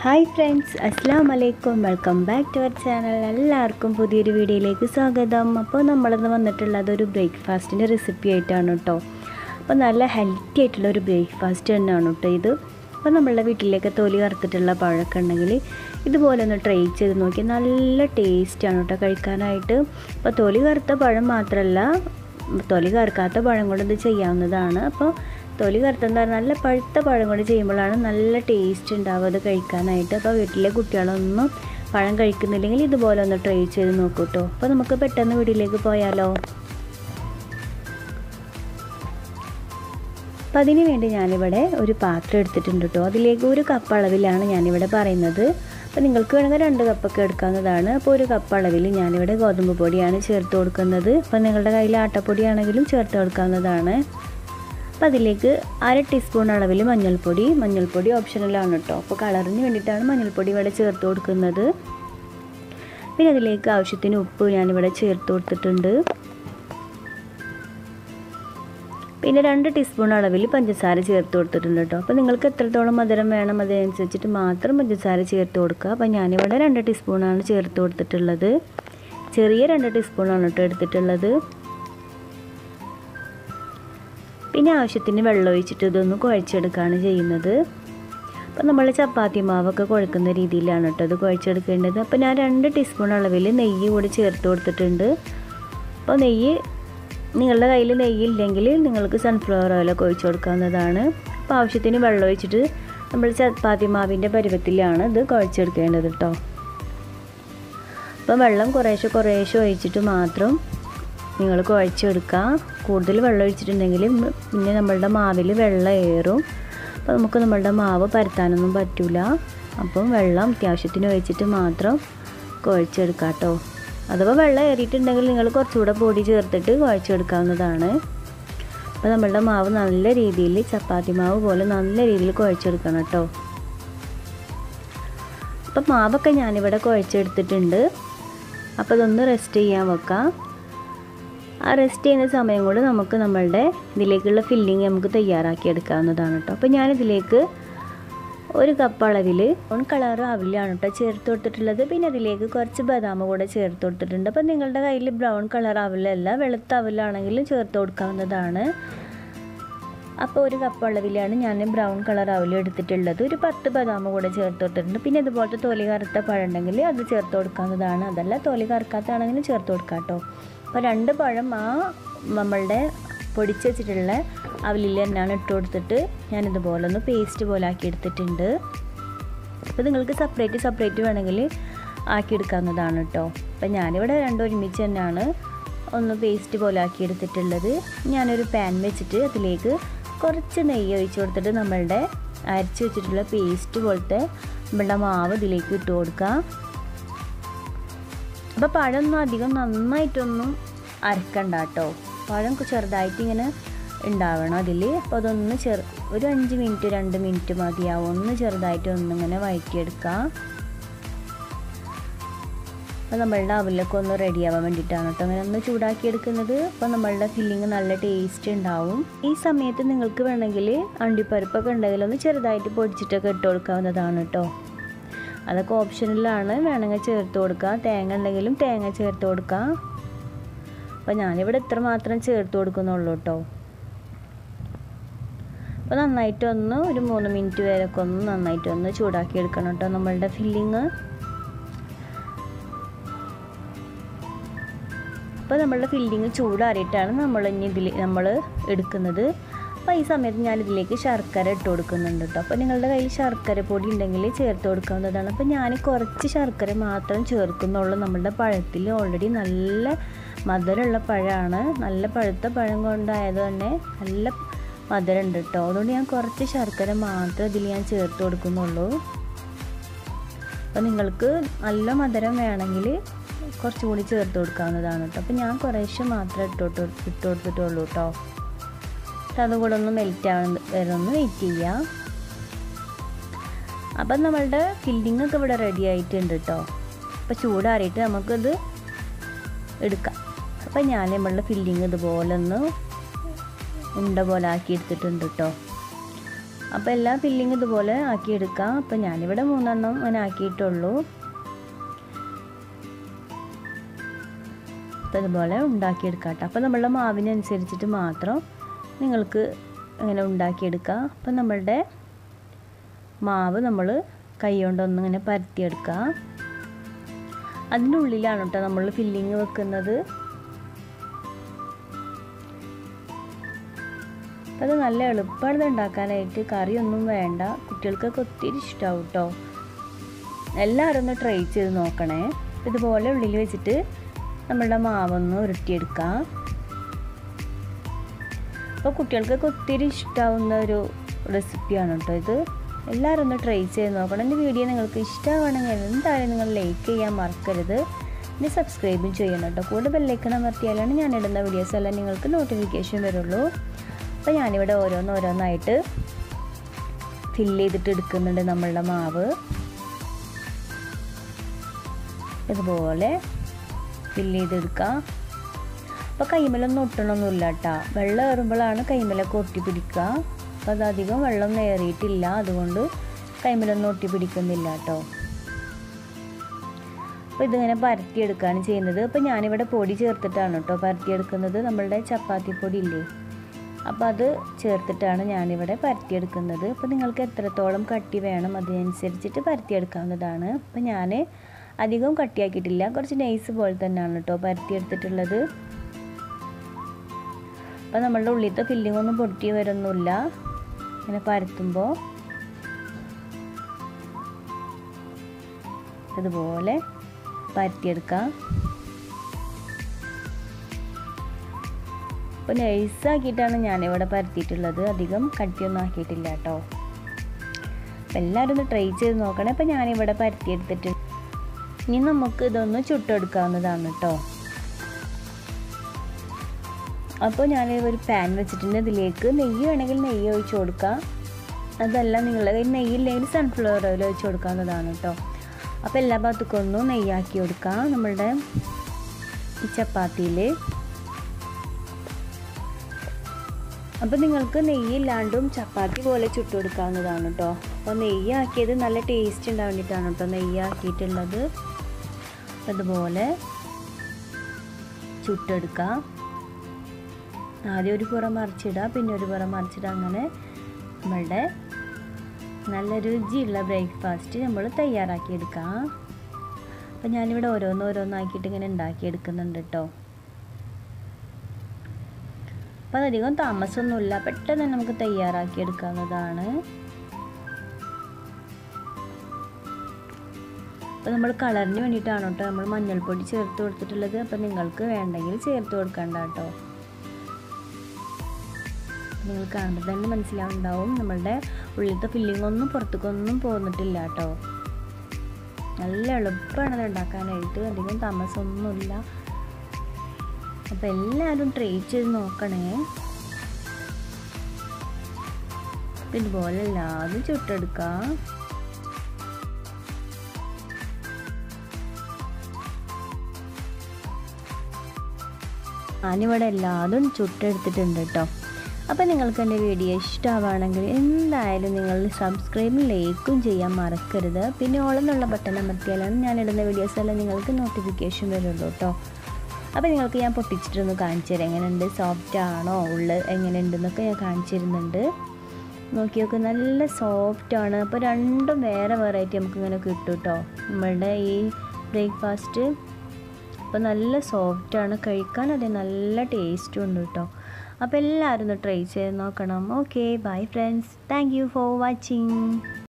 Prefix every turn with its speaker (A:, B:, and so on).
A: hi friends അസ്സാം വലൈക്കും welcome back to our channel എല്ലാവർക്കും പുതിയൊരു വീഡിയോയിലേക്ക് സ്വാഗതം അപ്പോൾ നമ്മളിന്ന് വന്നിട്ടുള്ളത് ഒരു ബ്രേക്ക്ഫാസ്റ്റിൻ്റെ റെസിപ്പി ആയിട്ടാണ് കേട്ടോ അപ്പോൾ നല്ല ഹെൽത്തി ആയിട്ടുള്ള ഒരു ബ്രേക്ക്ഫാസ്റ്റ് തന്നെയാണ് കേട്ടോ ഇത് അപ്പോൾ നമ്മളുടെ വീട്ടിലേക്ക് തൊലി വറുത്തിട്ടുള്ള പഴമൊക്കെ ഉണ്ടെങ്കിൽ ഇതുപോലെ ഒന്ന് ട്രൈ ചെയ്ത് നോക്കി നല്ല ടേസ്റ്റാണ് കേട്ടോ കഴിക്കാനായിട്ട് അപ്പോൾ തൊലി കറുത്ത പഴം മാത്രമല്ല തൊലി കറുക്കാത്ത പഴം കൊണ്ട് ഇത് ചെയ്യാവുന്നതാണ് അപ്പോൾ തൊലി കറുത്തെന്ന് പറഞ്ഞാൽ നല്ല പഴുത്ത പഴം കൊണ്ട് ചെയ്യുമ്പോഴാണ് നല്ല ടേസ്റ്റ് ഉണ്ടാവുക അത് കഴിക്കാനായിട്ട് അപ്പോൾ വീട്ടിലെ കുട്ടികളൊന്നും പഴം കഴിക്കുന്നില്ലെങ്കിൽ ഇതുപോലെ ഒന്ന് ട്രൈ ചെയ്ത് നോക്കൂ കേട്ടോ അപ്പോൾ നമുക്ക് പെട്ടെന്ന് വീട്ടിലേക്ക് പോയാലോ അപ്പം അതിന് വേണ്ടി ഞാനിവിടെ ഒരു പാത്രം എടുത്തിട്ടുണ്ട് കേട്ടോ അതിലേക്ക് ഒരു കപ്പ് അളവിലാണ് ഞാനിവിടെ പറയുന്നത് അപ്പോൾ നിങ്ങൾക്ക് വേണമെങ്കിൽ രണ്ട് കപ്പൊക്കെ എടുക്കാവുന്നതാണ് അപ്പോൾ ഒരു കപ്പ് അളവിൽ ഞാനിവിടെ ഗോതമ്പ് പൊടിയാണ് ചേർത്ത് കൊടുക്കുന്നത് അപ്പോൾ നിങ്ങളുടെ കയ്യിൽ ആട്ടപ്പൊടിയാണെങ്കിലും ചേർത്ത് കൊടുക്കാവുന്നതാണ് അപ്പോൾ അതിലേക്ക് അര ടീസ്പൂൺ അളവിൽ മഞ്ഞൾപ്പൊടി മഞ്ഞൾപ്പൊടി ഓപ്ഷണലാണ് കേട്ടോ അപ്പോൾ കളറിന് വേണ്ടിയിട്ടാണ് മഞ്ഞൾപ്പൊടി ഇവിടെ ചേർത്ത് കൊടുക്കുന്നത് പിന്നെ അതിലേക്ക് ആവശ്യത്തിന് ഉപ്പ് ഞാനിവിടെ ചേർത്ത് കൊടുത്തിട്ടുണ്ട് പിന്നെ രണ്ട് ടീസ്പൂൺ അളവിൽ പഞ്ചസാര ചേർത്ത് കൊടുത്തിട്ടുണ്ട് കേട്ടോ അപ്പോൾ നിങ്ങൾക്ക് എത്രത്തോളം മധുരം വേണം അതിനനുസരിച്ചിട്ട് മാത്രം പഞ്ചസാര ചേർത്ത് കൊടുക്കുക അപ്പോൾ ഞാനിവിടെ രണ്ട് ടീസ്പൂണാണ് ചേർത്ത് കൊടുത്തിട്ടുള്ളത് ചെറിയ രണ്ട് ടീസ്പൂണാണ് കേട്ടോ എടുത്തിട്ടുള്ളത് പിന്നെ ആവശ്യത്തിന് വെള്ളം ഒഴിച്ചിട്ട് ഇതൊന്ന് കുഴച്ചെടുക്കുകയാണ് ചെയ്യുന്നത് അപ്പോൾ നമ്മൾ ചപ്പാത്തി മാവൊക്കെ കുഴക്കുന്ന രീതിയിലാണ് കേട്ടോ ഇത് കുഴച്ചെടുക്കേണ്ടത് അപ്പോൾ ഞാൻ രണ്ട് ടീസ്പൂൺ അളവിൽ നെയ്യ് കൂടി ചേർത്ത് കൊടുത്തിട്ടുണ്ട് അപ്പോൾ നെയ്യ് നിങ്ങളുടെ കയ്യിൽ നെയ്യില്ലെങ്കിൽ നിങ്ങൾക്ക് സൺഫ്ലവർ ഓയിലൊക്കെ ഒഴിച്ചു കൊടുക്കാവുന്നതാണ് അപ്പോൾ ആവശ്യത്തിന് വെള്ളം ഒഴിച്ചിട്ട് നമ്മൾ ചപ്പാത്തി മാവിൻ്റെ പരുവത്തിലാണ് ഇത് കുഴച്ചെടുക്കേണ്ടത് കേട്ടോ അപ്പോൾ വെള്ളം കുറേശ്ശെ കുറേശ്ശെ ഒഴിച്ചിട്ട് മാത്രം നിങ്ങൾ കുഴച്ചെടുക്കുക കൂടുതൽ വെള്ളം ഒഴിച്ചിട്ടുണ്ടെങ്കിൽ പിന്നെ നമ്മളുടെ മാവിൽ വെള്ളം ഏറും അപ്പോൾ നമുക്ക് നമ്മളുടെ മാവ് പരത്താനൊന്നും പറ്റില്ല അപ്പം വെള്ളം അത്യാവശ്യത്തിന് ഒഴിച്ചിട്ട് മാത്രം കുഴച്ചെടുക്കുക കേട്ടോ അഥവാ വെള്ളം ഏറിയിട്ടുണ്ടെങ്കിൽ നിങ്ങൾ കുറച്ചുകൂടെ പൊടി ചേർത്തിട്ട് കുഴച്ചെടുക്കാവുന്നതാണ് അപ്പോൾ നമ്മളുടെ മാവ് നല്ല രീതിയിൽ ചപ്പാത്തി മാവ് പോലെ നല്ല രീതിയിൽ കുഴച്ചെടുക്കണം കേട്ടോ അപ്പം മാവൊക്കെ ഞാനിവിടെ കുഴച്ചെടുത്തിട്ടുണ്ട് അപ്പോൾ ഇതൊന്ന് റെസ്റ്റ് ചെയ്യാൻ വെക്കാം ആ റെസ്റ്റ് ചെയ്യുന്ന സമയം കൊണ്ട് നമുക്ക് നമ്മളുടെ ഇതിലേക്കുള്ള ഫില്ലിങ് നമുക്ക് തയ്യാറാക്കി എടുക്കാവുന്നതാണ് കേട്ടോ അപ്പോൾ ഞാനിതിലേക്ക് ഒരു കപ്പ് അളവിൽ ബ്രൗൺ കളർ അവിലാണ് കേട്ടോ ചേർത്ത് കൊടുത്തിട്ടുള്ളത് പിന്നെ അതിലേക്ക് കുറച്ച് ബദാം കൂടെ ചേർത്ത് കൊടുത്തിട്ടുണ്ട് അപ്പോൾ നിങ്ങളുടെ കയ്യിൽ ബ്രൗൺ കളർ അവിലല്ല വെളുത്ത അവിലാണെങ്കിലും ചേർത്ത് കൊടുക്കാവുന്നതാണ് അപ്പോൾ ഒരു കപ്പ് അളവിലാണ് ഞാൻ ബ്രൗൺ കളർ അവൽ എടുത്തിട്ടുള്ളത് ഒരു പത്ത് ബദാം കൂടെ ചേർത്ത് കൊടുത്തിട്ടുണ്ട് പിന്നെ ഇതുപോലത്തെ തൊലി കറുത്ത പഴം ഉണ്ടെങ്കിൽ അത് ചേർത്ത് കൊടുക്കാവുന്നതാണ് അതല്ല തൊലി കറുക്കാത്തതാണെങ്കിലും ചേർത്ത് കൊടുക്കാം കേട്ടോ അപ്പോൾ രണ്ട് പഴം ആ നമ്മളുടെ പൊടിച്ച് വെച്ചിട്ടുള്ള അവലിൽ തന്നെയാണ് ഇട്ട് കൊടുത്തിട്ട് ഞാനിതുപോലെ ഒന്ന് പേസ്റ്റ് പോലെ ആക്കി എടുത്തിട്ടുണ്ട് അപ്പോൾ നിങ്ങൾക്ക് സെപ്പറേറ്റ് സെപ്പറേറ്റ് വേണമെങ്കിൽ ആക്കിയെടുക്കാവുന്നതാണ് കേട്ടോ അപ്പം ഞാനിവിടെ രണ്ടും ഒരുമിച്ച് തന്നെയാണ് ഒന്ന് പേസ്റ്റ് പോലെ ആക്കി എടുത്തിട്ടുള്ളത് ഞാനൊരു പാൻ വെച്ചിട്ട് അതിലേക്ക് കുറച്ച് നെയ്യ് ഒഴിച്ച് കൊടുത്തിട്ട് നമ്മളുടെ അരച്ച് വെച്ചിട്ടുള്ള പേസ്റ്റ് പോലത്തെ നമ്മളുടെ മാവ് ഇതിലേക്ക് ഇട്ട് കൊടുക്കുക അപ്പോൾ പഴമൊന്നും അധികം നന്നായിട്ടൊന്നും അരക്കണ്ട കേട്ടോ പഴം ചെറുതായിട്ട് ഇങ്ങനെ ഉണ്ടാവണം അതിൽ അപ്പോൾ അതൊന്ന് ചെറു ഒരു അഞ്ച് മിനിറ്റ് രണ്ട് മിനിറ്റ് മതിയാവും ഒന്ന് ചെറുതായിട്ട് ഒന്നിങ്ങനെ വഴറ്റിയെടുക്കാം അപ്പോൾ നമ്മളുടെ അവലൊക്കെ ഒന്ന് റെഡി ആവാൻ വേണ്ടിയിട്ടാണ് കേട്ടോ അങ്ങനെ ഒന്ന് ചൂടാക്കി എടുക്കുന്നത് അപ്പോൾ നമ്മളുടെ ഫില്ലിങ് നല്ല ടേസ്റ്റ് ഉണ്ടാവും ഈ സമയത്ത് നിങ്ങൾക്ക് വേണമെങ്കിൽ അണ്ടിപ്പരിപ്പൊക്കെ ഉണ്ടെങ്കിൽ ഒന്ന് ചെറുതായിട്ട് പൊടിച്ചിട്ടൊക്കെ ഇട്ട് കൊടുക്കാവുന്നതാണ് കേട്ടോ അതൊക്കെ ഓപ്ഷനിലാണ് വേണമെങ്കിൽ ചേർത്ത് കൊടുക്കുക തേങ്ങ ഉണ്ടെങ്കിലും തേങ്ങ ചേർത്ത് കൊടുക്കാം അപ്പോൾ ഞാനിവിടെ ഇത്ര മാത്രം ചേർത്ത് കൊടുക്കുന്നുള്ളൂ കേട്ടോ അപ്പോൾ നന്നായിട്ടൊന്ന് ഒരു മൂന്ന് മിനിറ്റ് വരെയൊക്കെ ഒന്ന് നന്നായിട്ടൊന്ന് ചൂടാക്കി എടുക്കണം കേട്ടോ നമ്മളുടെ ഫില്ലിങ് അപ്പോൾ നമ്മളുടെ ഫില്ലിങ് ചൂടാറിയിട്ടാണ് നമ്മൾ ഇനി ഇതിൽ നമ്മൾ എടുക്കുന്നത് അപ്പോൾ ഈ സമയത്ത് ഞാൻ ഇതിലേക്ക് ശർക്കര ഇട്ട് കൊടുക്കുന്നുണ്ട് കേട്ടോ അപ്പോൾ നിങ്ങളുടെ കയ്യിൽ ശർക്കര പൊടി ഉണ്ടെങ്കിൽ ചേർത്ത് കൊടുക്കാവുന്നതാണ് അപ്പോൾ ഞാൻ കുറച്ച് ശർക്കര മാത്രം ചേർക്കുന്നുള്ളൂ നമ്മളുടെ പഴത്തിൽ ഓൾറെഡി നല്ല മധുരമുള്ള പഴമാണ് നല്ല പഴുത്ത പഴം കൊണ്ടായത് തന്നെ നല്ല മധുരം ഉണ്ട് കേട്ടോ അതുകൊണ്ട് ഞാൻ കുറച്ച് ശർക്കര മാത്രം ഇതിൽ ഞാൻ ചേർത്ത് കൊടുക്കുന്നുള്ളൂ അപ്പോൾ നിങ്ങൾക്ക് നല്ല മധുരം വേണമെങ്കിൽ കുറച്ചും കൂടി ചേർത്ത് കൊടുക്കാവുന്നതാണ് കേട്ടോ അപ്പോൾ ഞാൻ കുറേശ്ശെ മാത്രമേ ഇട്ടോട്ട് ഇട്ട് കൊടുത്തിട്ടുള്ളൂ കേട്ടോ അതും കൂടെ ഒന്ന് മെൽറ്റ് ആവുന്ന വരെ ഒന്ന് വെയിറ്റ് ചെയ്യാം അപ്പം നമ്മളുടെ ഫില്ലിംഗ് ഒക്കെ ഇവിടെ റെഡി ആയിട്ടുണ്ട് കേട്ടോ അപ്പോൾ ചൂടാറിയിട്ട് നമുക്കിത് എടുക്കാം അപ്പം ഞാൻ നമ്മളുടെ ഫില്ലിങ് ഇതുപോലെ ഒന്ന് ഉണ്ട പോലെ ആക്കി എടുത്തിട്ടുണ്ട് കേട്ടോ അപ്പോൾ എല്ലാ ഫില്ലിങ് ഇതുപോലെ ആക്കിയെടുക്കാം അപ്പോൾ ഞാനിവിടെ മൂന്നെണ്ണം അങ്ങനെ ആക്കിയിട്ടുള്ളൂ അപ്പോൾ ഇതുപോലെ ഉണ്ടാക്കിയെടുക്കാം കേട്ടോ അപ്പോൾ നമ്മളുടെ മാവിനനുസരിച്ചിട്ട് മാത്രം നിങ്ങൾക്ക് ഇങ്ങനെ ഉണ്ടാക്കിയെടുക്കുക അപ്പം നമ്മളുടെ മാവ് നമ്മൾ കൈ കൊണ്ടൊന്ന് ഇങ്ങനെ പരത്തിയെടുക്കുക അതിൻ്റെ ഉള്ളിലാണ് കേട്ടോ നമ്മൾ ഫില്ലിങ് വെക്കുന്നത് അപ്പം അത് നല്ല എളുപ്പമാണ് ഇത് ഉണ്ടാക്കാനായിട്ട് കറിയൊന്നും വേണ്ട കുട്ടികൾക്കൊക്കെ ഒത്തിരി ഇഷ്ടമാവും കേട്ടോ എല്ലാവരും ഒന്ന് ട്രൈ ചെയ്ത് നോക്കണേ ഇതുപോലെ ഉള്ളിൽ വെച്ചിട്ട് നമ്മളുടെ മാവൊന്ന് ഉരുട്ടിയെടുക്കാം അപ്പോൾ കുട്ടികൾക്കൊക്കെ ഒത്തിരി ഇഷ്ടമാവുന്ന ഒരു റെസിപ്പിയാണ് കേട്ടോ ഇത് എല്ലാവരും ഒന്ന് ട്രൈ ചെയ്ത് നോക്കണം എൻ്റെ വീഡിയോ നിങ്ങൾക്ക് ഇഷ്ടമാണെങ്കിൽ എന്തായാലും നിങ്ങൾ ലൈക്ക് ചെയ്യാൻ മറക്കരുത് ഇനി സബ്സ്ക്രൈബും ചെയ്യണം കേട്ടോ കൂടെ ബെല്ലൈക്കൺ അമർത്തിയാലാണ് ഞാൻ ഇടുന്ന വീഡിയോസ് എല്ലാം നിങ്ങൾക്ക് നോട്ടിഫിക്കേഷൻ വരുള്ളൂ അപ്പോൾ ഞാനിവിടെ ഓരോന്ന് ഓരോന്നായിട്ട് ഫില്ല് ചെയ്തിട്ട് എടുക്കുന്നുണ്ട് നമ്മളുടെ മാവ് ഇതുപോലെ ഫില്ല് ചെയ്തെടുക്കാം അപ്പോൾ കൈമലൊന്നും ഒട്ടണമൊന്നുമില്ല കേട്ടോ വെള്ളം ഏറുമ്പോഴാണ് കൈമലൊക്കെ ഒട്ടി പിടിക്കുക അപ്പോൾ അതധികം വെള്ളം നേറിയിട്ടില്ല അതുകൊണ്ട് കൈമലൊന്നും ഒട്ടി പിടിക്കുന്നില്ല കേട്ടോ അപ്പോൾ ഇതിങ്ങനെ പരത്തിയെടുക്കുകയാണ് ചെയ്യുന്നത് അപ്പോൾ ഞാനിവിടെ പൊടി ചേർത്തിട്ടാണ് കേട്ടോ പരത്തിയെടുക്കുന്നത് നമ്മളുടെ ചപ്പാത്തി പൊടി ഇല്ലേ അപ്പോൾ അത് ചേർത്തിട്ടാണ് ഞാനിവിടെ പരത്തിയെടുക്കുന്നത് അപ്പോൾ നിങ്ങൾക്ക് എത്രത്തോളം കട്ടി വേണം അതിനനുസരിച്ചിട്ട് പരത്തിയെടുക്കാവുന്നതാണ് അപ്പോൾ ഞാൻ അധികം കട്ടിയാക്കിയിട്ടില്ല കുറച്ച് നൈസ് പോലെ തന്നെയാണ് കേട്ടോ പരത്തിയെടുത്തിട്ടുള്ളത് അപ്പോൾ നമ്മളുടെ ഉള്ളിലത്തെ ഫില്ലിംഗ് ഒന്നും പൊട്ടി വരുന്നില്ല ഇങ്ങനെ പരത്തുമ്പോൾ ഇതുപോലെ പരത്തിയെടുക്കാം അപ്പോൾ നൈസാക്കിയിട്ടാണ് ഞാനിവിടെ പരത്തിയിട്ടുള്ളത് അധികം കട്ടിയൊന്നും ആക്കിയിട്ടില്ല കേട്ടോ അപ്പോൾ എല്ലാവരും ഒന്ന് ട്രൈ ചെയ്ത് നോക്കണേ അപ്പോൾ ഞാനിവിടെ പരത്തിയെടുത്തിട്ടുണ്ട് ഇനി നമുക്ക് ഇതൊന്ന് ചുട്ടെടുക്കാവുന്നതാണ് കേട്ടോ അപ്പോൾ ഞാൻ ഒരു പാൻ വെച്ചിട്ടുണ്ട് ഇതിലേക്ക് നെയ്യ് വേണമെങ്കിൽ നെയ്യ് ഒഴിച്ച് കൊടുക്കാം അതല്ല നിങ്ങളുടെ കയ്യിൽ നെയ്യില്ലെങ്കിൽ സൺഫ്ലവർ ഓയിൽ ഒഴിച്ച് കൊടുക്കാവുന്നതാണ് കേട്ടോ അപ്പോൾ എല്ലാ ഭാഗത്തേക്കൊന്നും നെയ്യാക്കി കൊടുക്കാം നമ്മളുടെ ഈ ചപ്പാത്തിയിൽ അപ്പോൾ നിങ്ങൾക്ക് നെയ്യില്ലാണ്ടും ചപ്പാത്തി പോലെ ചുട്ടു കൊടുക്കാവുന്നതാണ് കേട്ടോ അപ്പോൾ നെയ്യാക്കിയത് നല്ല ടേസ്റ്റ് ഉണ്ടാൻ വേണ്ടിയിട്ടാണ് കേട്ടോ നെയ്യാക്കിയിട്ടുള്ളത് അതുപോലെ ചുട്ടെടുക്കാം ആദ്യം ഒരു പുറം മറിച്ചിടുക പിന്നെ ഒരു പുറം മറിച്ചിടുക അങ്ങനെ നമ്മളുടെ നല്ല രുചിയുള്ള ബ്രേക്ക്ഫാസ്റ്റ് നമ്മൾ തയ്യാറാക്കി എടുക്കാം അപ്പം ഞാനിവിടെ ഓരോന്ന് ഓരോന്നാക്കിയിട്ട് ഇങ്ങനെ ഉണ്ടാക്കിയെടുക്കുന്നുണ്ട് കേട്ടോ അപ്പം അതധികം താമസമൊന്നുമില്ല പെട്ടെന്ന് നമുക്ക് തയ്യാറാക്കി എടുക്കാവുന്നതാണ് അപ്പോൾ നമ്മൾ കളറിന് വേണ്ടിയിട്ടാണ് കേട്ടോ നമ്മൾ മഞ്ഞൾപ്പൊടി ചേർത്ത് കൊടുത്തിട്ടുള്ളത് അപ്പം നിങ്ങൾക്ക് വേണ്ടെങ്കിൽ ചേർത്ത് കൊടുക്കണ്ട കേട്ടോ നിങ്ങൾ കാണുമ്പോൾ തന്നെ മനസ്സിലാവുണ്ടാവും നമ്മളുടെ ഉള്ളിലത്തെ ഫില്ലിംഗ് ഒന്നും പുറത്തേക്കൊന്നും പോന്നിട്ടില്ല കേട്ടോ നല്ല എളുപ്പമാണ് അത് ഉണ്ടാക്കാനായിട്ട് അധികം താമസമൊന്നുമില്ല അപ്പോൾ എല്ലാവരും ട്രൈ ചെയ്ത് നോക്കണേ ഇതുപോലെ എല്ലാതും ചുട്ടെടുക്കാം ഞാനിവിടെ എല്ലാതും ചുട്ടെടുത്തിട്ടുണ്ട് കേട്ടോ അപ്പോൾ നിങ്ങൾക്ക് എൻ്റെ വീഡിയോ ഇഷ്ടമാവുകയാണെങ്കിൽ എന്തായാലും നിങ്ങൾ സബ്സ്ക്രൈബും ലൈക്കും ചെയ്യാൻ മറക്കരുത് പിന്നെ ഓളെന്നുള്ള ബട്ടൺ അമർത്തിയാലാണ് ഞാൻ ഇടുന്ന വീഡിയോസ് എല്ലാം നിങ്ങൾക്ക് നോട്ടിഫിക്കേഷൻ വരുള്ളൂ കേട്ടോ അപ്പോൾ നിങ്ങൾക്ക് ഞാൻ പൊട്ടിച്ചിട്ടൊന്ന് കാണിച്ചു തരാം എങ്ങനെയുണ്ട് സോഫ്റ്റ് ആണോ ഉള്ള എങ്ങനെയുണ്ടെന്നൊക്കെ ഞാൻ കാണിച്ചു തരുന്നുണ്ട് നോക്കി നോക്ക് നല്ല സോഫ്റ്റ് ആണ് അപ്പോൾ രണ്ടും വേറെ വെറൈറ്റി നമുക്ക് ഇങ്ങനെ കിട്ടും കേട്ടോ നമ്മളുടെ ഈ ബ്രേക്ക്ഫാസ്റ്റ് അപ്പോൾ നല്ല സോഫ്റ്റാണ് കഴിക്കാൻ അതെ നല്ല ടേസ്റ്റും ഉണ്ട് കേട്ടോ അപ്പോൾ എല്ലാവരും ഒന്ന് ട്രൈ ചെയ്ത് നോക്കണം okay bye friends thank you for watching